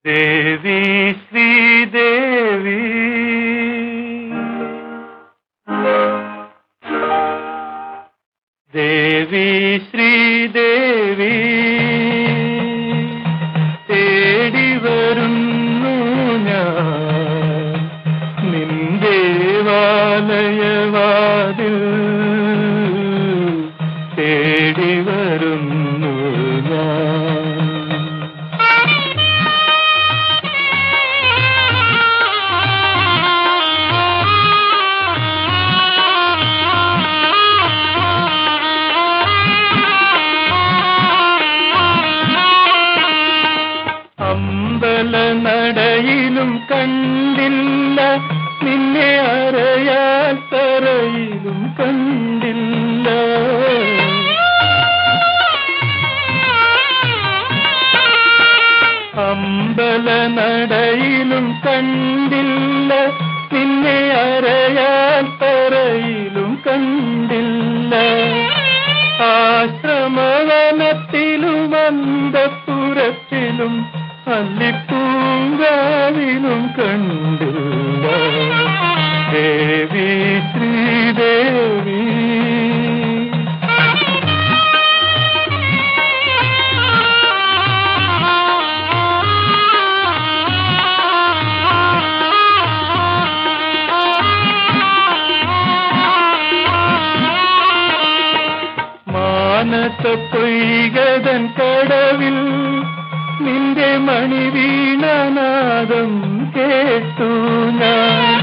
ദേവി ശ്രീദേവി ദേവി ശ്രീദേവി തേടി വരുന്നു ഞാൻ നിന്റെ വാലയവാതിൽ തേടി വരുന്നു ഞാൻ അമ്പല നടയിലും കണ്ടില്ല നിന്നെ അറയാൽ തറയിലും കണ്ടില്ല അമ്പല നടയിലും കണ്ടില്ല നിന്നെ അറയാൽ തറയിലും കണ്ടില്ല ആശ്രമവനത്തിലും അന്തപുരത്തിലും അല്ലിപ്പൂങ്കാവിലും കണ്ടില്ല ദേവി ശ്രീദേവി മാനസ പൊയ്കതൻ കടവിൽ നിന്റെ മണിവീണനാദം കേട്ടു ഞാൻ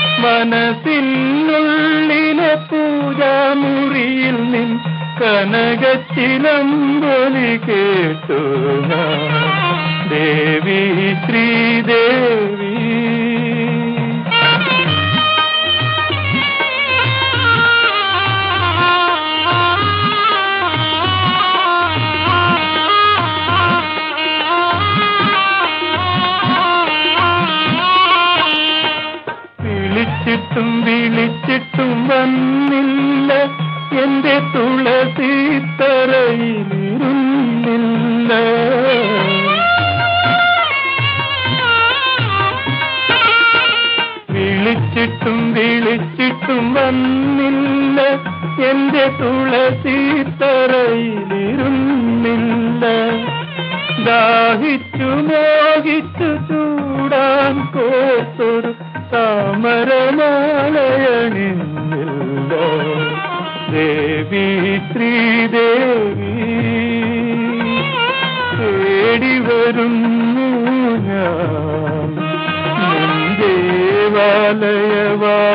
മനസ്സിനുള്ളിലെ പൂജാമുറിയിൽ നിൻ കനകച്ചിലമ്പൊലി കേട്ടു ഞാൻ ദേവി ശ്രീദേവി വിളിച്ചിട്ടും വിളിച്ചിട്ടും വന്നില്ല എന്റെ തുളസി തറയിലിരുന്നില്ല വിളിച്ചിട്ടും വിളിച്ചിട്ടും വന്നില്ല എന്റെ തുളസി തറയിലിരുന്നില്ല ദാഹിച്ചു മോഹിച്ചു ചൂടാൻ കോർത്തൊരു താമരമാലയണിന്നില്ല ദേവി ശ്രീദേവി തേടി വരുന്നു ഞാൻ നിൻ ദേവാലയവാ